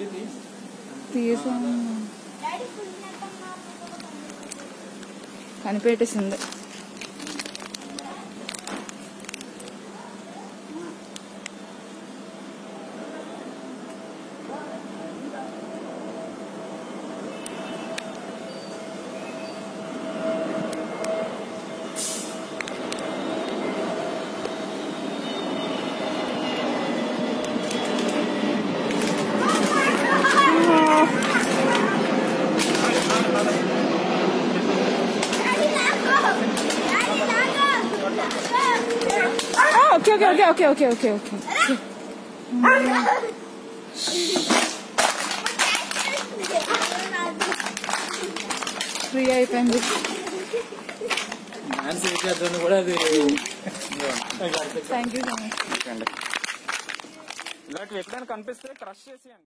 తీసాను కనిపెట్టేసింది okay okay okay okay okay okay okay free అయిపోయింది డాన్స్ చేద్దాం కూడా అది థ్యాంక్ యూ సో మచ్ ఇలాంటివి ఎప్పుడైనా కనిపిస్తే క్రష్ చేసి